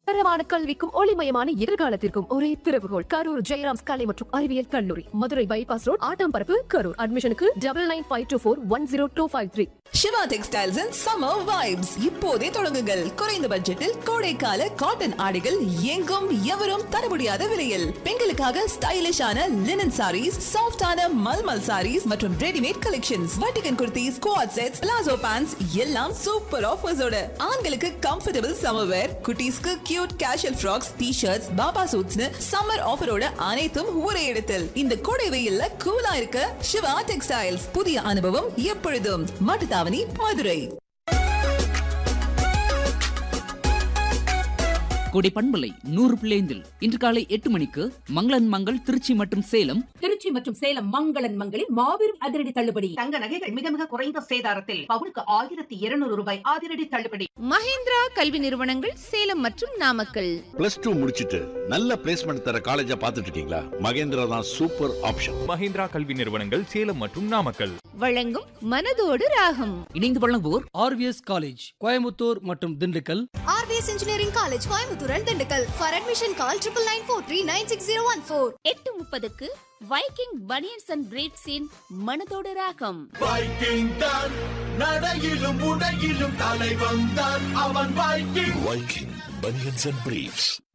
தரமான கல்விக்கும் ஒளிமயமான எதிர்காலத்திற்கும் ஒரே திறவுகோல் கரூர் ஜெயராம்ஸ் கலை மற்றும் அறிவியல் கல்லூரி மதுரை பைபாஸ் ரோட் ஆட்டாம்பரப்பு கரூர் அட்மிஷனுக்கு double nine five two four one zero two five three Siva textiles and summer vibes இப்போதே தொடங்குங்கள் குறைந்த பட்ஜெட்டில் கோடைக்கால காட்டன் ஆடைகள் எங்கும் எவரும் தர முடியாத விலையில் பெண்களுக்காக ஸ்டைலிஷான லினன் சாரீஸ் சாஃப்டான மல்மல் சாரீஸ் மற்றும் ரெடிமேட் கலெக்ஷன்ஸ் வட்டிகன் kurtis coord sets palazzo pants எல்லாம் சூப்பர் ஆஃபர்ஸோட ஆண்களுக்கு கம்ஃபர்டபுள் சம்மர் வேர் குட்டீஸ்க்கு cute casual frocks T shirts பாபா சூட்ஸ்னு சம்மர் ஆஃபரோட அனைத்தும் ஒரே இடத்தில் இந்த கோடை வெயில்ல கூலா இருக்க சிவா டெக்ஸ்டைல்ஸ் புதிய அனுபவம் எப்பொழுதும் மாட்டுத்தாவணி மதுரை கொடை பண்பலை நூறு பிள்ளைந்தில் இன்று காலை எட்டு மணிக்கு மங்களன் மங்கள் திருச்சி மற்றும் சேலம் திருச்சி மற்றும் சேலம் மங்களன் மங்களில் மாபெரும் அதிரடி தள்ளுபடி தங்க நகைகள் மிக மிக குறைந்த சேதாரத்தில் பவுனுக்கு ஆயிரத்தி இருநூறு ரூபாய் அதிரடி தள்ளுபடி மஹேந்திரா கல்வி நிறுவனங்கள் சேலம் மற்றும் நாமக்கல் பிளஸ் டூ முடிச்சிட்டு நல்ல பிளேஸ்மெண்ட் தர காலேஜா பார்த்துட்டு இருக்கீங்களா மகேந்திரா தான் சூப்பர் ஆப்ஷன் மஹிந்திரா கல்வி நிறுவனங்கள் சேலம் மற்றும் நாமக்கல் வழங்கும் மனதோடு ராகம் இணைந்து வழங்குவோர் ஆர்விஎஸ் காலேஜ் கோயம்புத்தூர் மற்றும் Dindigul RVS engineering college Coimbatore and Dindigul for admission call triple nine four three nine six zero one four எட்டு முப்பதுக்கு வைக்கிங் பனியன்ஸ் அண்ட் பிரீட்ஸின் மனதோடு ராகம் வைக்கிங் தான் நடையிலும் உடையிலும் தலை வந்தான் அவன் Viking Viking banians and briefs